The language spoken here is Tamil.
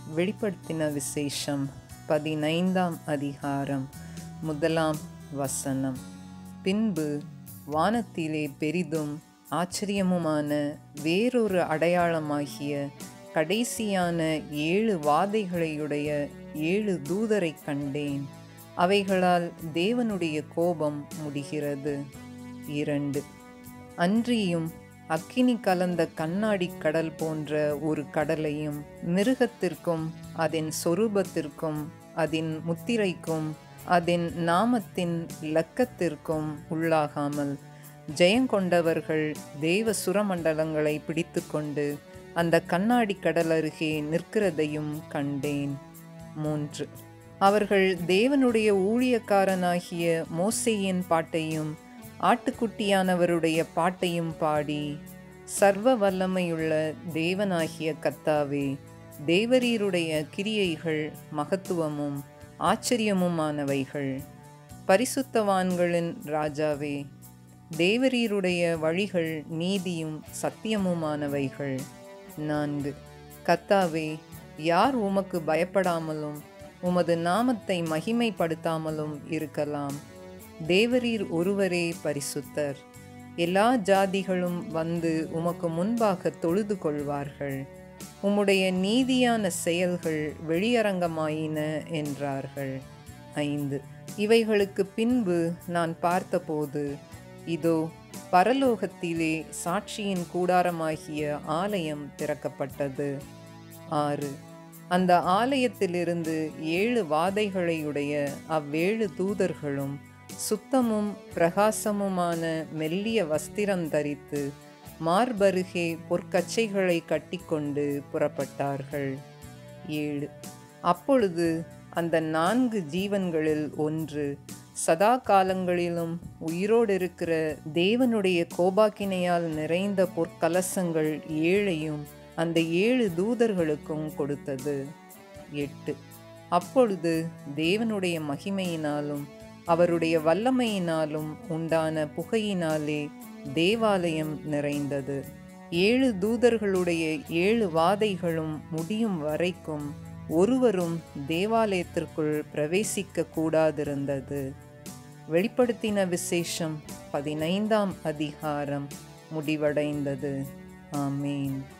வெளிப்படுத்தின விசேஷம் பதினைந்தாம் அதிகாரம் முதலாம் வசனம் பின்பு வானத்திலே பெரிதும் ஆச்சரியமுமான வேறொரு அடையாளமாகிய கடைசியான ஏழு வாதைகளையுடைய ஏழு தூதரைக் கண்டேன் அவைகளால் தேவனுடைய கோபம் முடிகிறது இரண்டு அன்றியும் அக்கினி கலந்த கண்ணாடி கடல் போன்ற ஒரு கடலையும் மிருகத்திற்கும் அதன் சொரூபத்திற்கும் அதன் முத்திரைக்கும் அதன் நாமத்தின் இலக்கத்திற்கும் உள்ளாகாமல் ஜெயங்கொண்டவர்கள் தேவ சுரமண்டலங்களை பிடித்துக்கொண்டு அந்த கண்ணாடி கடல் அருகே நிற்கிறதையும் கண்டேன் மூன்று அவர்கள் தேவனுடைய ஊழியக்காரனாகிய மோசேயின் பாட்டையும் ஆட்டுக்குட்டியானவருடைய பாட்டையும் பாடி சர்வ வல்லமையுள்ள தேவனாகிய கத்தாவே தேவரீருடைய கிரியைகள் மகத்துவமும் ஆச்சரியமுமானவைகள் பரிசுத்தவான்களின் ராஜாவே தேவரீருடைய வழிகள் நீதியும் சத்தியமுமானவைகள் நான்கு கத்தாவே யார் உமக்கு பயப்படாமலும் உமது நாமத்தை மகிமைப்படுத்தாமலும் இருக்கலாம் தேவரீர் ஒருவரே பரிசுத்தர் எல்லா ஜாதிகளும் வந்து உமக்கு முன்பாக தொழுது கொள்வார்கள் உம்முடைய நீதியான செயல்கள் வெளியரங்கமாயின என்றார்கள் ஐந்து இவைகளுக்கு பின்பு நான் பார்த்தபோது இதோ பரலோகத்திலே சாட்சியின் கூடாரமாகிய ஆலயம் திறக்கப்பட்டது ஆறு அந்த ஆலயத்திலிருந்து ஏழு வாதைகளையுடைய அவ்வேழு தூதர்களும் சுத்தமும் பிரகாசமுமான மெல்லிய வஸ்திரம் தரித்து மார்பருகே பொற்கச்சைகளை கட்டிக்கொண்டு புறப்பட்டார்கள் ஏழு அப்பொழுது அந்த நான்கு ஜீவன்களில் ஒன்று சதா காலங்களிலும் உயிரோடு இருக்கிற தேவனுடைய கோபாக்கினையால் நிறைந்த பொற்கலசங்கள் ஏழையும் அந்த ஏழு தூதர்களுக்கும் கொடுத்தது எட்டு அப்பொழுது தேவனுடைய மகிமையினாலும் அவருடைய வல்லமையினாலும் உண்டான புகையினாலே தேவாலயம் நிறைந்தது ஏழு தூதர்களுடைய ஏழு வாதைகளும் முடியும் வரைக்கும் ஒருவரும் தேவாலயத்திற்குள் பிரவேசிக்க கூடாதிருந்தது வெளிப்படுத்தின விசேஷம் பதினைந்தாம் அதிகாரம் முடிவடைந்தது ஆமேன்